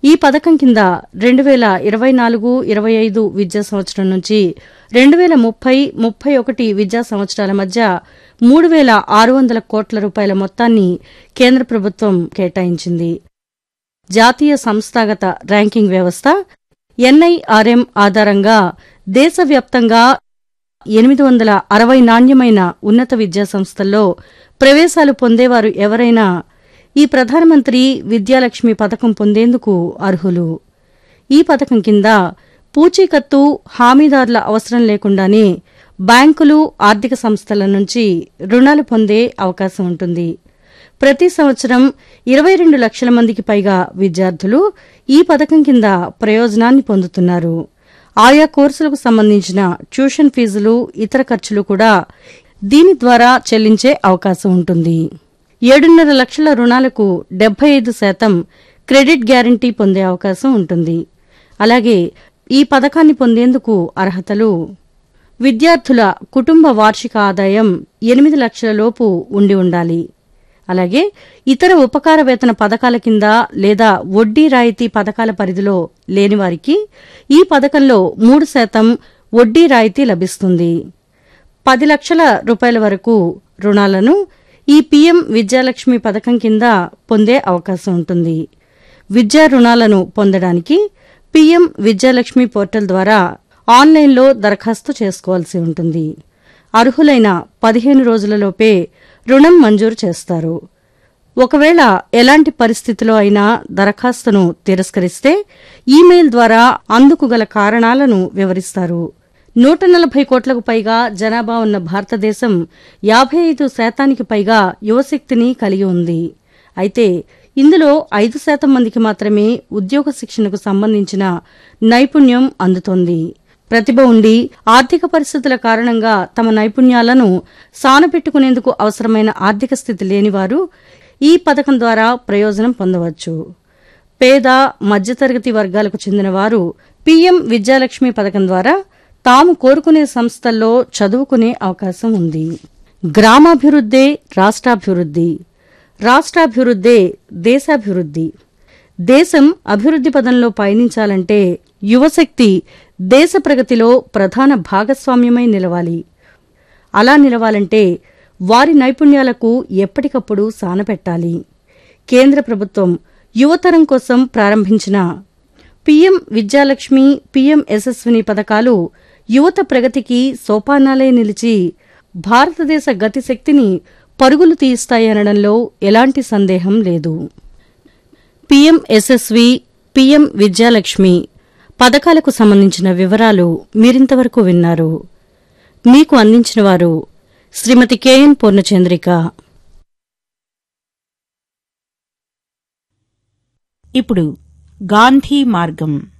ఈ పథకం కింద రెండు వేల ఇరవై నాలుగు ఇరవై ఐదు విద్యా సంవత్సరం నుంచి రెండు వేల ముప్పై ముప్పై ఒకటి విద్యా సంవత్సరాల మధ్య మూడు వేల ఆరు వందల కోట్ల రూపాయల మొత్తాన్ని కేంద్ర ప్రభుత్వం కేటాయించింది జాతీయ సంస్థాగత ర్యాంకింగ్ వ్యవస్థ ఎన్ఐఆర్ఎం ఆధారంగా దేశవ్యాప్తంగా ఎనిమిది వందల అరవై నాణ్యమైన ఉన్నత విద్యా సంస్థల్లో ప్రవేశాలు పొందేవారు ఎవరైనా ఈ ప్రధానమంత్రి విద్యాలక్ష్మి పథకం పొందేందుకు అర్హులు ఈ పథకం కింద పూచీకత్తు హామీదారుల అవసరం లేకుండానే బ్యాంకులు ఆర్థిక సంస్థల నుంచి రుణాలు పొందే అవకాశం ఉంటుంది ప్రతి సంవత్సరం ఇరవై రెండు లక్షల మందికి పైగా విద్యార్థులు ఈ పథకం కింద ప్రయోజనాన్ని పొందుతున్నారు ఆయా కోర్సులకు సంబంధించిన ట్యూషన్ ఫీజులు ఇతర ఖర్చులు కూడా దీని ద్వారా చెల్లించే అవకాశం ఉంటుంది ఏడున్నర లక్షల రుణాలకు డెబ్బై ఐదు శాతం క్రెడిట్ గ్యారంటీ పొందే అవకాశం ఉంటుంది అలాగే ఈ పథకాన్ని పొందేందుకు అర్హతలు విద్యార్థుల కుటుంబ వార్షిక ఆదాయం ఎనిమిది లక్షల లోపు ఉండి ఉండాలి అలాగే ఇతర ఉపకార వేతన పథకాల కింద లేదా వడ్డీ రాయితీ పథకాల పరిధిలో లేని వారికి ఈ పథకంలో మూడు శాతం వడ్డీ రాయితీ లభిస్తుంది పది లక్షల రూపాయల వరకు రుణాలను ఈ పీఎం విద్యాలక్ష్మి పథకం కింద పొందే అవకాశం ఉంటుంది విద్యా రుణాలను పొందడానికి పీఎం విద్యాలక్ష్మి పోర్టల్ ద్వారా ఆన్లైన్లో దరఖాస్తు చేసుకోవాల్సి ఉంటుంది అర్హులైన పదిహేను రోజులలోపే రుణం మంజూరు చేస్తారు ఒకవేళ ఎలాంటి పరిస్థితిలో అయినా దరఖాస్తును తిరస్కరిస్తే ఈమెయిల్ ద్వారా అందుకు గల కారణాలను వివరిస్తారు నూట నలభై కోట్లకు పైగా జనాభా ఉన్న భారతదేశం యాభై ఐదు శాతానికి పైగా యువశక్తిని కలిగి ఉంది అయితే ఇందులో ఐదు శాతం మందికి మాత్రమే ఉద్యోగ శిక్షణకు సంబంధించిన నైపుణ్యం అందుతోంది ప్రతిభ ఉండి ఆర్థిక పరిస్థితుల కారణంగా తమ నైపుణ్యాలను సానపెట్టుకునేందుకు అవసరమైన ఆర్థిక స్థితి లేనివారు ఈ పథకం ద్వారా ప్రయోజనం పొందవచ్చు పేద మధ్యతరగతి వర్గాలకు చెందిన వారు పీఎం విద్యాలక్ష్మి పథకం ద్వారా తాము కోరుకునే సంస్థల్లో చదువుకునే అవకాశం ఉంది గ్రామాభివృద్దే రాష్ట్రాభివృద్ధి రాష్ట్రాభివృద్దే దేశాభివృద్ధి దేశం అభివృద్ధి పదంలో పయనించాలంటే యువశక్తి దేశ ప్రగతిలో ప్రధాన భాగస్వామ్యమై నిలవాలి అలా నిలవాలంటే వారి నైపుణ్యాలకు ఎప్పటికప్పుడు సానపెట్టాలి కేంద్ర ప్రభుత్వం యువతరం కోసం ప్రారంభించిన పీఎం విద్యాలక్ష్మి పీఎం యశస్విని పథకాలు యువత ప్రగతికి సోపానాలే నిలిచి భారతదేశ గతిశక్తిని పరుగులు తీయిస్తాయనడంలో ఎలాంటి సందేహం లేదు పీఎం యశస్వి పీఎం విద్యాలక్ష్మి పథకాలకు సంబంధించిన వివరాలు మీరింతవరకు విన్నారు మీకు అందించిన వారు శ్రీమతి కెఎన్ పూర్ణచంద్రిక ఇప్పుడు గాంధీ మార్గం